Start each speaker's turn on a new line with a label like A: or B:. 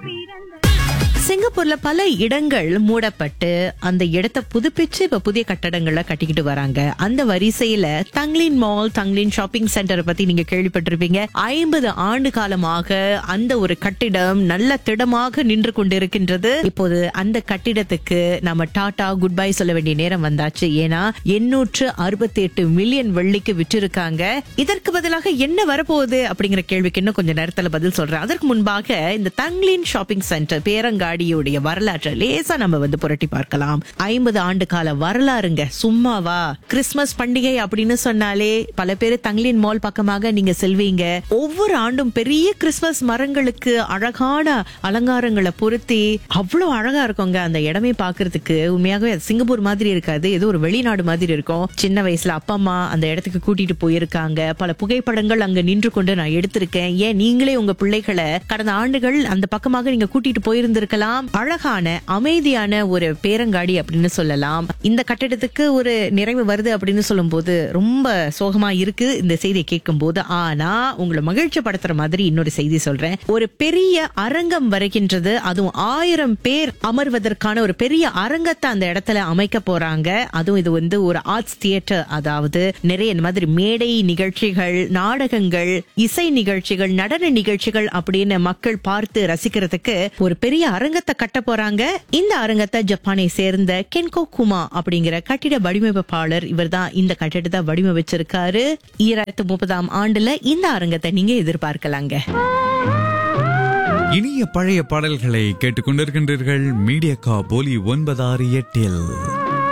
A: சிங்கப்பூர்ல பல இடங்கள் மூடப்பட்டு அந்த இடத்தை புதுப்பிச்சு இப்ப புதிய கட்டடங்களை கட்டிக்கிட்டு வராங்க அந்த வரிசையில தங்லின் மால் தங்லின் ஷாப்பிங் சென்டரை பத்தி நீங்க கேள்விப்பட்டிருப்பீங்க ஐம்பது ஆண்டு காலமாக அந்த ஒரு கட்டிடம் நல்ல திடமாக நின்று கொண்டிருக்கின்றது இப்போது அந்த கட்டிடத்துக்கு நம்ம டாடா குட் பை சொல்ல வேண்டிய நேரம் வந்தாச்சு ஏன்னா எண்ணூற்று அறுபத்தி எட்டு மில்லியன் வெள்ளிக்கு விற்றிருக்காங்க இதற்கு பதிலாக என்ன வரப்போகுது அப்படிங்கிற கேள்விக்கு இன்னும் கொஞ்சம் நேரத்துல பதில் சொல்றேன் அதற்கு முன்பாக இந்த தங்லின் ஷாப்பிங் சென்டர் பேரங்காடியுடைய வரலாற்றை லேசா நம்ம வந்து புரட்டி பார்க்கலாம் ஐம்பது ஆண்டு கால வரலாறுங்க சும்மாவா கிறிஸ்துமஸ் பண்டிகை அப்படின்னு சொன்னாலே பல பேர் தங்லின் மால் பக்கமாக நீங்க செல்வீங்க ஒவ்வொரு ஆண்டும் பெரிய கிறிஸ்துமஸ் மரங்களுக்கு அழகான அலங்காரங்களை பொருத்தி அவ்வளவு அழகா இருக்குங்க அந்த இடமே பாக்குறதுக்கு உண்மையாகவே அது சிங்கப்பூர் மாதிரி இருக்காது ஏதோ ஒரு வெளிநாடு மாதிரி இருக்கும் சின்ன வயசுல அப்பா அம்மா அந்த இடத்துக்கு கூட்டிட்டு போயிருக்காங்க பல புகைப்படங்கள் அங்க நின்று கொண்டு நான் எடுத்திருக்கேன் ஏன் நீங்களே உங்க பிள்ளைகளை கடந்த ஆண்டுகள் அந்த பக்கமாக நீங்க கூட்டிட்டு போயிருந்திருக்கலாம் அழகான அமைதியான ஒரு பேரங்காடி அப்படின்னு சொல்லலாம் இந்த கட்டிடத்துக்கு ஒரு நிறைவு வருது அப்படின்னு சொல்லும் போது ரொம்ப சோகமா இருக்கு இந்த செய்தியை கேட்கும் போது ஆனா உங்களை மகிழ்ச்சி படுத்துற மாதிரி இன்னொரு செய்தி சொல்றேன் ஒரு பெரிய அரங்கம் வருகின்றது அதுவும் ஆயிரம் பேர் அமர்வதற்கான ஒரு பெரிய அரங்கத்தை அந்த இடத்துல அமைக்க போறாங்க அதுவும் இது வந்து ஒரு ஆர்ட்ஸ் தியேட்டர் அதாவது நிறைய இந்த மாதிரி மேடை நிகழ்ச்சிகள் நாடகங்கள் இசை நிகழ்ச்சிகள் நடன நிகழ்ச்சிகள் அப்படின்னு மக்கள் பார்த்து ரசிக்கிறதுக்கு ஒரு பெரிய அரங்கத்தை கட்ட போறாங்க இந்த அரங்கத்தை ஜப்பானை சேர்ந்த கென்கோ குமா அப்படிங்கிற கட்டிட வடிவமைப்பாளர் இவர்தான் இந்த கட்டிடத்தை வடிவமைச்சிருக்காரு ஈராயிரத்து முப்பதாம் ஆண்டுல இந்த அரங்கத்தை நீங்க எதிர்பார்க்கலாங்க
B: இனிய பழைய பாடல்களை கேட்டுக்கொண்டிருக்கின்றீர்கள் மீடியா கா போலி ஒன்பதாறு எட்டில்